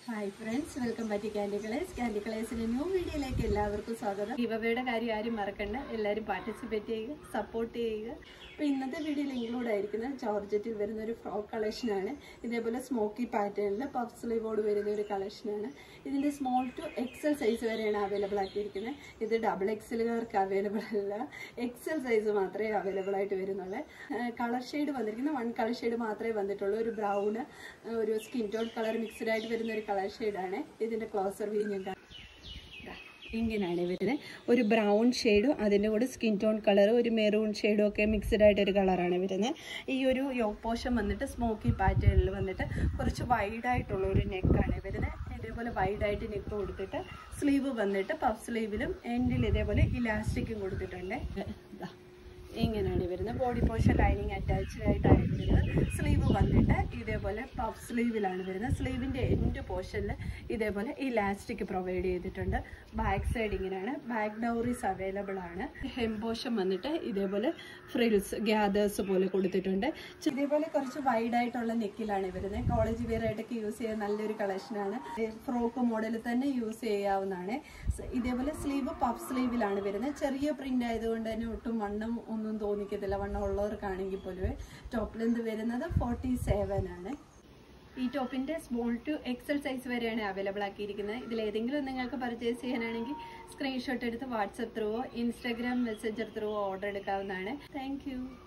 hi friends welcome back candy colours candy കളേഴ്സിന്റെ new വീഡിയോയിലേക്ക് എല്ലാവർക്കും സ്വാഗതം ഗിവവയുടെ കാര്യം ആരും മറക്കണ്ട എല്ലാവരും പാർട്ടിസിപ്പേറ്റ് ചെയ്യുക സപ്പോർട്ട് ചെയ്യുക അപ്പോൾ ഇന്നത്തെ വീഡിയോയിൽ ഇൻക്ലൂഡ് ആയിരിക്കുന്നത് ജോർജറ്റിൽ വരുന്ന ഒരു ഫ്രോക്ക് കളക്ഷനാണ് ഇതേപോലെ സ്മോക്കി പാറ്റേണിൽ പഫ് സ്ലീവോട് വരുന്ന ഒരു കളക്ഷനാണ് ഇതിൻ്റെ സ്മോൾ ടു എക്സൽ സൈസ് വരെയാണ് അവൈലബിൾ ആക്കിയിരിക്കുന്നത് ഇത് ഡബിൾ എക്സലുകാർക്ക് അവൈലബിൾ അല്ല എക്സൽ സൈസ് മാത്രമേ അവൈലബിൾ ആയിട്ട് വരുന്നുള്ളൂ കളർ ഷെയ്ഡ് വന്നിരിക്കുന്നത് വൺ കളർ ഷെയ്ഡ് മാത്രമേ വന്നിട്ടുള്ളൂ ഒരു ബ്രൗൺ ഒരു സ്കിൻ ടോൺ കളർ മിക്സ്ഡ് ആയിട്ട് വരുന്ന ഒരു കളർ ഷെയ്ഡാണ് ഇതിൻ്റെ ക്ലോസർ വ്യൂ ഞാൻ കാ- ദാ, ഇങ്ങനെയാണ് വരുന്നത് ഒരു ബ്രൗൺ ഷെയ്ഡും അതിൻ്റെ കൂടെ സ്കിൻ ടോൺ കളർ ഒരു മെറൂൺ ഷെയ്ഡും ഒക്കെ മിക്സ്ഡ് ആയിട്ട് ഒരു കളറാണ് വരുന്നത് ഈ ഒരു യോഗ് പോഷൻ വന്നിട്ട് സ്മോക്കി പാറ്റേണിൽ വന്നിട്ട് കുറച്ച് വൈഡായിട്ടുള്ള ഒരു നെക്കാണ് വരുന്നത് ഇതേപോലെ വൈഡായിട്ട് നെക്ക് കൊടുത്തിട്ട് സ്ലീവ് വന്നിട്ട് പഫ് സ്ലീവിലും എൻഡിൽ ഇതേപോലെ ഇലാസ്റ്റിക്കും കൊടുത്തിട്ടുണ്ട് ദാ, ഇങ്ങനെയാണ് വരുന്നത് ബോഡി പോഷൻ ലൈനിങ് അറ്റാച്ച്ഡ് ആയിട്ടാണ് വരുന്നത് സ്ലീവ് വന്നിട്ട് ഇതേപോലെ പഫ് സ്ലീവിലാണ് വരുന്നത് സ്ലീവിൻ്റെ എൻഡ് പോർഷനിൽ ഇതേപോലെ ഇലാസ്റ്റിക് പ്രൊവൈഡ് ചെയ്തിട്ടുണ്ട് ബാക്ക് സൈഡ് ഇങ്ങനെയാണ് ബാക്ക് ഡൗറീസ് അവൈലബിൾ ആണ് ഹെം പോർഷൻ വന്നിട്ട് ഇതേപോലെ ഫ്രിൽസ് ഗ്യാദേഴ്സ് പോലെ കൊടുത്തിട്ടുണ്ട് ഇതേപോലെ കുറച്ച് വൈഡ് ആയിട്ടുള്ള നെക്കിലാണ് വരുന്നത് കോളേജ് വെയർ ആയിട്ടൊക്കെ യൂസ് ചെയ്യാൻ നല്ലൊരു കളക്ഷനാണ് ഫ്രോക്ക് മോഡൽ തന്നെ യൂസ് ചെയ്യാവുന്നതാണ് സ് ഇതേപോലെ സ്ലീവ് പഫ് സ്ലീവിലാണ് വരുന്നത് ചെറിയ പ്രിന്റ് ആയതുകൊണ്ട് തന്നെ ഒട്ടും വണ്ണം ഒന്നും തോന്നിക്കത്തില്ല വണ്ണം ഉള്ളവർക്കാണെങ്കിൽ പോലും ടോപ്പ് ലെന്ത് വരുന്നത് ഫോർട്ടി സെവൻ ആണ് ഈ ടോപ്പിന്റെ സ്മോൾ ടു എക്സൽ സൈസ് വരെയാണ് അവൈലബിൾ ആക്കിയിരിക്കുന്നത് ഇതിൽ ഏതെങ്കിലും നിങ്ങൾക്ക് പർച്ചേസ് ചെയ്യാനാണെങ്കിൽ സ്ക്രീൻഷോട്ട് എടുത്ത് വാട്സപ്പ് ത്രൂവോ ഇൻസ്റ്റാഗ്രാം മെസ്സഞ്ചർ ത്രൂവോ ഓർഡർ എടുക്കാവുന്നതാണ് താങ്ക്